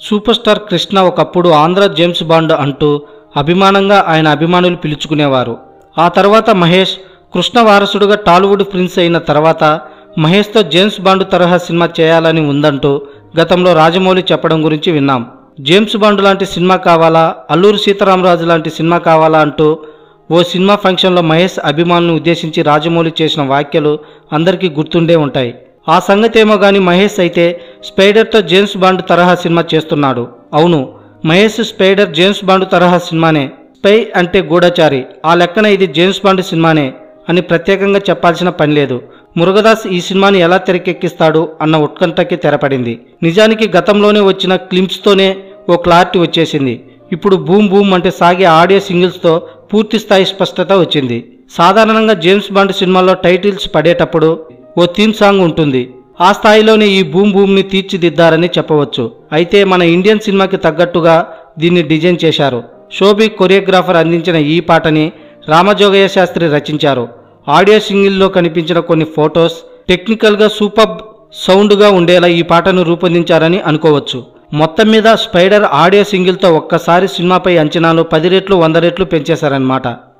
super star Krishna ఒకప్పుడు Andhra James bond అంటూ అభిమానంగా ఆయన అభిమానులు పిలుచుకునేవారు ఆ తర్వాత మహేష్ కృష్ణ వారసుడుగా టాలీవుడ్ ప్రిన్స్ అయిన తర్వాత మహేష్తో జేమ్స్ బాండ్ తరహా సినిమా చేయాలని ఉందంటూ గతంలో రాజమౌళి చెప్పడం గురించి విన్నాం జేమ్స్ బాండ్ లాంటి సినిమా కావాలా అల్లూరి సీతారామరాజు లాంటి సినిమా కావాలా అంటూ ఓ సినిమా ఫంక్షన్లో మహేష్ అభిమానులను ఉద్దేశించి రాజమౌళి చేసిన వ్యాఖ్యలు అందరికీ గుర్తుండే ఉంటాయి ఆ సంగతి ఏమో గాని మహేష్ అయితే స్పైడర్తో జేమ్స్ బాండ్ తరహా సినిమా చేస్తున్నాడు అవును మహేష్ స్పైడర్ జేమ్స్ బాండ్ తరహా సినిమానే స్పై అంటే గూఢచారి ఆ లెక్కన ఇది జేమ్స్ బాండ్ సినిమానే అని ప్రత్యేకంగా చెప్పాల్సిన పని లేదు మురుగదాస్ ఈ సినిమాని ఎలా తెరకెక్కిస్తాడు అన్న ఉత్కంఠకి తెరపడింది నిజానికి గతంలోనే వచ్చిన క్లింప్స్తోనే ఓ క్లారిటీ వచ్చేసింది ఇప్పుడు బూమ్ బూమ్ అంటే సాగే ఆడియో సింగిల్స్తో పూర్తి స్థాయి స్పష్టత వచ్చింది సాధారణంగా జేమ్స్ బాండ్ సినిమాల్లో టైటిల్స్ పడేటప్పుడు ఓ థీమ్ సాంగ్ ఉంటుంది ఆ స్థాయిలోనే ఈ బూమ్ బూమ్ని తీర్చిదిద్దారని చెప్పవచ్చు అయితే మన ఇండియన్ సినిమాకి తగ్గట్టుగా దీన్ని డిజైన్ చేశారు శోభి కొరియోగ్రాఫర్ అందించిన ఈ పాటని రామజోగయ్య శాస్త్రి రచించారు ఆడియో సింగిల్లో కనిపించిన కొన్ని ఫొటోస్ టెక్నికల్గా సూపర్ సౌండ్గా ఉండేలా ఈ పాటను రూపొందించారని అనుకోవచ్చు మొత్తం మీద స్పైడర్ ఆడియో సింగిల్తో ఒక్కసారి సినిమాపై అంచనాలు పది రెట్లు వంద రెట్లు పెంచేశారన్నమాట